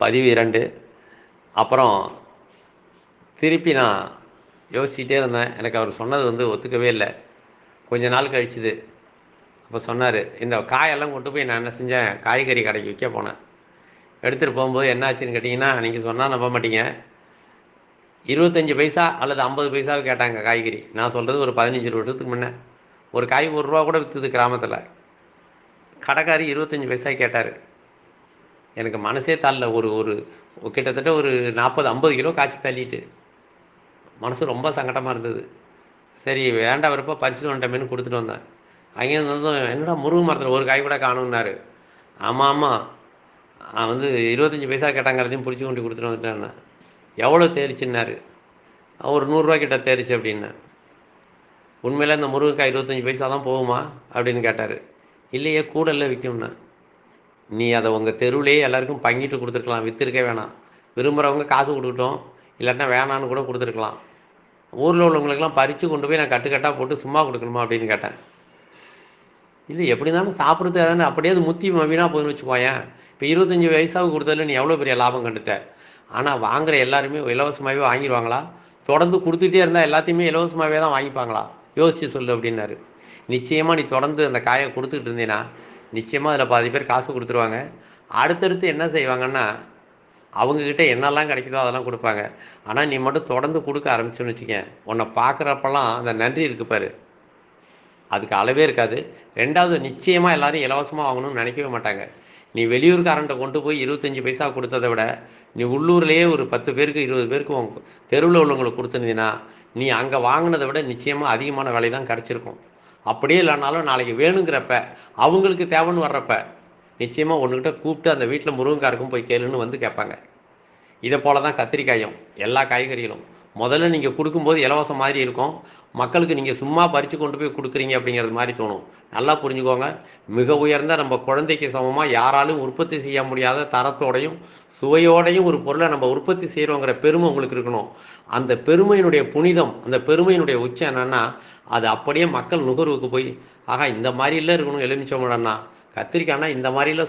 பதிவு இரண்டு அப்புறம் திருப்பி நான் யோசிச்சுட்டே இருந்தேன் எனக்கு அவர் சொன்னது வந்து ஒத்துக்கவே இல்லை கொஞ்ச நாள் கழிச்சுது அப்போ சொன்னார் இந்த காயெல்லாம் கொண்டு போய் நான் என்ன செஞ்சேன் காய்கறி கடைக்கு விற்க போனேன் எடுத்துகிட்டு போகும்போது என்னாச்சுன்னு கேட்டிங்கன்னா நீங்கள் சொன்னால் நம்ப மாட்டீங்க இருபத்தஞ்சி பைசா அல்லது ஐம்பது பைசாவுக்கு கேட்டாங்க காய்கறி நான் சொல்கிறது ஒரு பதினஞ்சு வருஷத்துக்கு முன்னே ஒரு காய் ஒரு ரூபா கூட விற்றுது கிராமத்தில் கடைக்காரி இருபத்தஞ்சி பைசா கேட்டார் எனக்கு மனசே தரல ஒரு ஒரு கிட்டத்தட்ட ஒரு நாற்பது ஐம்பது கிலோ காய்ச்சி தள்ளிட்டு மனசு ரொம்ப சங்கடமாக இருந்தது சரி வேண்டாம் வரப்போ பறிச்சுட்டு வந்துட்டமேனு கொடுத்துட்டு வந்தேன் அங்கேருந்து வந்ததும் என்னடா முருங்கை மரத்தில் ஒரு காய் கூட காணும்னாரு ஆமாம் ஆமாம் நான் வந்து இருபத்தஞ்சி பைசா கேட்டாங்கிறதையும் பிடிச்சி கொண்டு கொடுத்துட்டு வந்துட்டேன் எவ்வளோ தேரிச்சுன்னாரு ஒரு நூறுரூவா கிட்ட தேரிச்சு அப்படின்னேன் உண்மையில் இந்த முருங்கைக்காய் இருபத்தஞ்சி பைசா தான் போகுமா அப்படின்னு கேட்டார் இல்லையே கூடல்ல விற்கும்னா நீ அதை உங்கள் தெருவிலேயே எல்லாருக்கும் பங்கிட்டு கொடுத்துருக்கலாம் விற்றுருக்க வேணாம் விரும்புகிறவங்க காசு கொடுக்கட்டும் இல்லாட்டினா வேணான்னு கூட கொடுத்துருக்கலாம் ஊரில் உள்ளவங்களுக்கெல்லாம் பறித்து கொண்டு போய் நான் கட்டுக்கட்டாக போட்டு சும்மா கொடுக்கணுமா அப்படின்னு கேட்டேன் இது எப்படி இருந்தாலும் சாப்பிட்றது தானே அப்படியே அது முத்தி வீணாக போதுன்னு வச்சுக்கோயேன் இப்போ இருபத்தஞ்சி வயசாவுக்கு கொடுத்ததில் நீ எவ்வளோ பெரிய லாபம் கண்டுட்ட ஆனால் வாங்குற எல்லாருமே இலவசமாகவே வாங்கிடுவாங்களா தொடர்ந்து கொடுத்துட்டே இருந்தால் எல்லாத்தையுமே இலவசமாகவே தான் வாங்கிப்பாங்களா யோசிச்சு சொல்லு அப்படின்னாரு நிச்சயமாக நீ தொடர்ந்து அந்த காயை கொடுத்துக்கிட்டு இருந்தீன்னா நிச்சயமாக அதில் பாதி பேர் காசு கொடுத்துருவாங்க அடுத்தடுத்து என்ன செய்வாங்கன்னா அவங்கக்கிட்ட என்னெல்லாம் கிடைக்குதோ அதெல்லாம் கொடுப்பாங்க ஆனால் நீ மட்டும் தொடர்ந்து கொடுக்க ஆரம்பிச்சோன்னு வச்சுக்கேன் உன்னை பார்க்குறப்பெல்லாம் அந்த நன்றி இருக்கு பாரு அதுக்கு அளவே இருக்காது ரெண்டாவது நிச்சயமாக எல்லாரும் இலவசமாக வாங்கணும்னு நினைக்கவே மாட்டாங்க நீ வெளியூர்காரன்ட்ட கொண்டு போய் இருபத்தஞ்சி பைசா கொடுத்ததை விட நீ உள்ளூர்லேயே ஒரு பத்து பேருக்கு இருபது பேருக்கு உன் தெருவில் உள்ளவங்களுக்கு கொடுத்துருந்தீங்கன்னா நீ அங்கே வாங்கினதை விட நிச்சயமாக அதிகமான விலை தான் கிடச்சிருக்கும் அப்படியே இல்லைனாலும் நாளைக்கு வேணுங்கிறப்ப அவங்களுக்கு தேவைன்னு வர்றப்ப நிச்சயமாக ஒன்றுக்கிட்ட கூப்பிட்டு அந்த வீட்டில் முருங்கைக்காருக்கும் போய் கேளுன்னு வந்து கேட்பாங்க இதை போல தான் கத்திரிக்காயும் எல்லா காய்கறிகளும் முதல்ல நீங்கள் கொடுக்கும்போது இலவசம் மாதிரி இருக்கும் மக்களுக்கு நீங்கள் சும்மா பறித்து கொண்டு போய் கொடுக்குறீங்க அப்படிங்கிறது மாதிரி தோணும் நல்லா புரிஞ்சுக்கோங்க மிக உயர்ந்த நம்ம குழந்தைக்கு சமமாக யாராலும் உற்பத்தி செய்ய முடியாத தரத்தோடையும் சுவையோடையும் ஒரு பொருளை நம்ம உற்பத்தி செய்கிறோங்கிற பெருமை உங்களுக்கு இருக்கணும் அந்த பெருமையினுடைய புனிதம் அந்த பெருமையினுடைய உச்சம் என்னென்னா அது அப்படியே மக்கள் நுகர்வுக்கு போய் ஆகா இந்த மாதிரிலாம் இருக்கணும் எலுமிச்சம்பழம்னா கத்திரிக்காய்னா இந்த மாதிரிலாம்